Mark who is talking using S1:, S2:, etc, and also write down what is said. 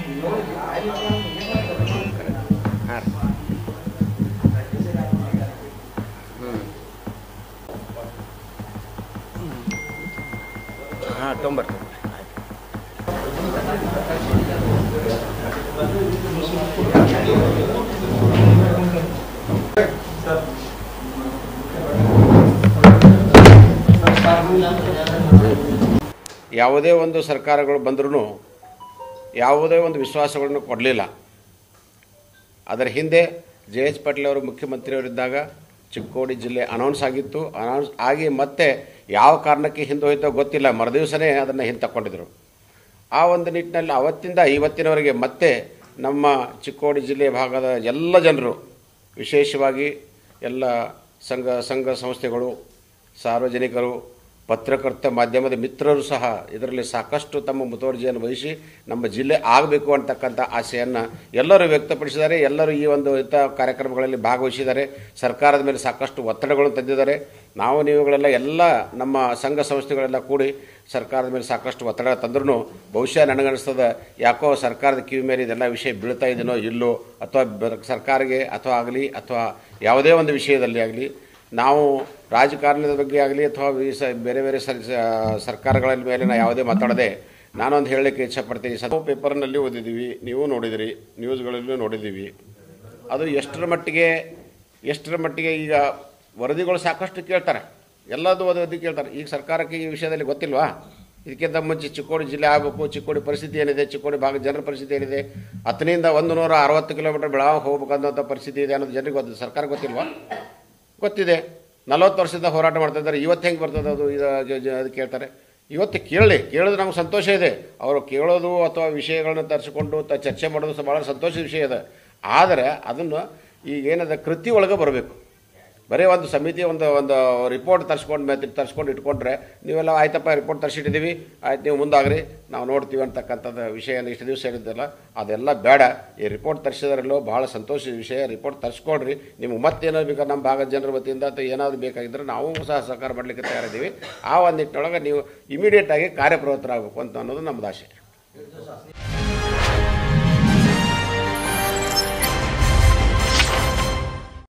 S1: ಹಾಂ ರೀ ಹ್ಞೂ ಹಾಂ ತೊಂಬರ್ತೀನಿ ಆಯ್ತು ಯಾವುದೇ ಒಂದು ಸರ್ಕಾರಗಳು ಬಂದ್ರೂ ಯಾವುದೇ ಒಂದು ವಿಶ್ವಾಸಗಳನ್ನು ಕೊಡಲಿಲ್ಲ ಅದರ ಹಿಂದೆ ಜೆ ಎಚ್ ಪಾಟೀಲ್ ಅವರು ಮುಖ್ಯಮಂತ್ರಿಯವರಿದ್ದಾಗ ಚಿಕ್ಕೋಡಿ ಜಿಲ್ಲೆ ಅನೌನ್ಸ್ ಆಗಿತ್ತು ಅನೌನ್ಸ್ ಆಗಿ ಮತ್ತೆ ಯಾವ ಕಾರಣಕ್ಕೆ ಹಿಂದೆ ಹೋಯ್ತೋ ಗೊತ್ತಿಲ್ಲ ಮರುದಿವಸನೇ ಅದನ್ನು ಹಿಂದೆ ತಗೊಂಡಿದ್ರು ಆ ಒಂದು ನಿಟ್ಟಿನಲ್ಲಿ ಅವತ್ತಿಂದ ಇವತ್ತಿನವರೆಗೆ ಮತ್ತೆ ನಮ್ಮ ಚಿಕ್ಕೋಡಿ ಜಿಲ್ಲೆ ಭಾಗದ ಎಲ್ಲ ಜನರು ವಿಶೇಷವಾಗಿ ಎಲ್ಲ ಸಂಘ ಸಂಘ ಸಂಸ್ಥೆಗಳು ಸಾರ್ವಜನಿಕರು ಪತ್ರಕರ್ತ ಮಾಧ್ಯಮದ ಮಿತ್ರರು ಸಹ ಇದರಲ್ಲಿ ಸಾಕಷ್ಟು ತಮ್ಮ ಮುತುವರ್ಜಿಯನ್ನು ವಹಿಸಿ ನಮ್ಮ ಜಿಲ್ಲೆ ಆಗಬೇಕು ಅಂತಕ್ಕಂಥ ಆಸೆಯನ್ನು ಎಲ್ಲರೂ ವ್ಯಕ್ತಪಡಿಸಿದ್ದಾರೆ ಎಲ್ಲರೂ ಈ ಒಂದು ಇಂಥ ಕಾರ್ಯಕ್ರಮಗಳಲ್ಲಿ ಭಾಗವಹಿಸಿದ್ದಾರೆ ಸರ್ಕಾರದ ಮೇಲೆ ಸಾಕಷ್ಟು ಒತ್ತಡಗಳು ತಂದಿದ್ದಾರೆ ನಾವು ನೀವುಗಳೆಲ್ಲ ಎಲ್ಲ ನಮ್ಮ ಸಂಘ ಸಂಸ್ಥೆಗಳೆಲ್ಲ ಕೂಡಿ ಸರ್ಕಾರದ ಮೇಲೆ ಸಾಕಷ್ಟು ಒತ್ತಡ ತಂದ್ರೂ ಬಹುಶಃ ನನಗನ್ನಿಸ್ತದ ಯಾಕೋ ಸರ್ಕಾರದ ಕಿವಿ ಮೇಲೆ ಇದೆಲ್ಲ ವಿಷಯ ಬೀಳ್ತಾ ಇದೆಯೋ ಇಲ್ಲೋ ಅಥವಾ ಬ- ಸರ್ಕಾರಕ್ಕೆ ಅಥವಾ ಆಗಲಿ ಅಥವಾ ಯಾವುದೇ ಒಂದು ವಿಷಯದಲ್ಲಿ ಆಗಲಿ ನಾವು ರಾಜಕಾರಣದ ಬಗ್ಗೆ ಆಗಲಿ ಅಥವಾ ಈ ಸ ಬೇರೆ ಬೇರೆ ಸರ್ ಸ- ಸರ್ಕಾರಗಳ ಮೇಲೆ ನಾವು ಯಾವುದೇ ಮಾತಾಡದೆ ನಾನೊಂದು ಹೇಳಲಿಕ್ಕೆ ಇಚ್ಛಪಡ್ತೀನಿ ಸಹ ಪೇಪರ್ನಲ್ಲಿ ಓದಿದ್ದೀವಿ ನೀವು ನೋಡಿದಿರಿ ನ್ಯೂಸ್ಗಳಲ್ಲೂ ನೋಡಿದ್ದೀವಿ ಅದು ಎಷ್ಟರ ಮಟ್ಟಿಗೆ ಎಷ್ಟರ ಮಟ್ಟಿಗೆ ಈಗ ವರದಿಗಳು ಸಾಕಷ್ಟು ಕೇಳ್ತಾರೆ ಎಲ್ಲದೂ ವರದಿ ಕೇಳ್ತಾರೆ ಈಗ ಸರ್ಕಾರಕ್ಕೆ ಈ ವಿಷಯದಲ್ಲಿ ಗೊತ್ತಿಲ್ವಾ ಇದಕ್ಕಿಂತ ಮುಂಚೆ ಚಿಕ್ಕೋಡಿ ಜಿಲ್ಲೆ ಆಗಬೇಕು ಚಿಕ್ಕೋಡಿ ಪರಿಸ್ಥಿತಿ ಏನಿದೆ ಚಿಕ್ಕೋಡಿ ಭಾಗದ ಜನರ ಪರಿಸ್ಥಿತಿ ಏನಿದೆ ಹತ್ತನಿಂದ ಒಂದು ನೂರ ಅರವತ್ತು ಕಿಲೋಮೀಟರ್ ಬೆಳಗಾವಿ ಹೋಗ್ಬೇಕು ಅನ್ನೋಂಥ ಪರಿಸ್ಥಿತಿ ಇದೆ ಅನ್ನೋದು ಜನರಿಗೆ ಗೊತ್ತಿದೆ ಸರ್ಕಾರ ಗೊತ್ತಿಲ್ವಾ ಗೊತ್ತಿದೆ ನಲವತ್ತು ವರ್ಷದಿಂದ ಹೋರಾಟ ಮಾಡ್ತಾ ಇದ್ದಾರೆ ಇವತ್ತು ಹೆಂಗೆ ಬರ್ತದೆ ಅದು ಇದು ಜ- ಜ- ಅದು ಕೇಳ್ತಾರೆ ಇವತ್ತು ಕೇಳಲಿ ಕೇಳಿದ್ರೆ ನಮ್ಗೆ ಸಂತೋಷ ಇದೆ ಅವರು ಕೇಳೋದು ಅಥವಾ ವಿಷಯಗಳನ್ನ ತರಿಸಿಕೊಂಡು ತ ಚರ್ಚೆ ಮಾಡೋದು ಸಹ ಭಾಳ ಸಂತೋಷದ ವಿಷಯ ಇದೆ ಆದರೆ ಅದನ್ನು ಈಗ ಏನದ ಕೃತಿ ಒಳಗೆ ಬರಬೇಕು ಬರೀ ಒಂದು ಸಮಿತಿ ಒಂದು ಒಂದು ರಿಪೋರ್ಟ್ ತರಿಸ್ಕೊಂಡು ಮೇಲೆ ತರಿಸ್ಕೊಂಡು ಇಟ್ಕೊಂಡ್ರೆ ನೀವೆಲ್ಲ ಆಯ್ತಪ್ಪ ರಿಪೋರ್ಟ್ ತರಿಸಿಟ್ಟಿದ್ದೀವಿ ಆಯ್ತು ನೀವು ಮುಂದಾಗ್ರಿ ನಾವು ನೋಡ್ತೀವಿ ಅಂತಕ್ಕಂಥದ್ದು ವಿಷಯ ಇಷ್ಟು ದಿವಸ ಹೇಳಿದ್ದಲ್ಲ ಅದೆಲ್ಲ ಬೇಡ ಈ ರಿಪೋರ್ಟ್ ತರಿಸಿದ್ರಲ್ಲೋ ಭಾಳ ಸಂತೋಷದ ವಿಷಯ ರಿಪೋರ್ಟ್ ತರಿಸ್ಕೊಡ್ರಿ ನಿಮ್ಗೆ ಮತ್ತೇನಾದ್ರು ಬೇಕಾದ್ರೆ ನಮ್ಮ ಭಾಗದ ಜನರ ವತಿಯಿಂದ ಅಥವಾ ಏನಾದರೂ ಬೇಕಾಗಿದ್ದರೆ ನಾವು ಸಹ ಸಹಕಾರ ಮಾಡಲಿಕ್ಕೆ ತಯಾರಿದ್ದೀವಿ ಆ ಒಂದು ನಿಟ್ಟಿನೊಳಗೆ ನೀವು ಇಮಿಡಿಯೇಟಾಗಿ ಕಾರ್ಯಪ್ರವೃತ್ತರಾಗಬೇಕು ಅಂತ ಅನ್ನೋದು ನಮ್ಮದು ಆಶೆ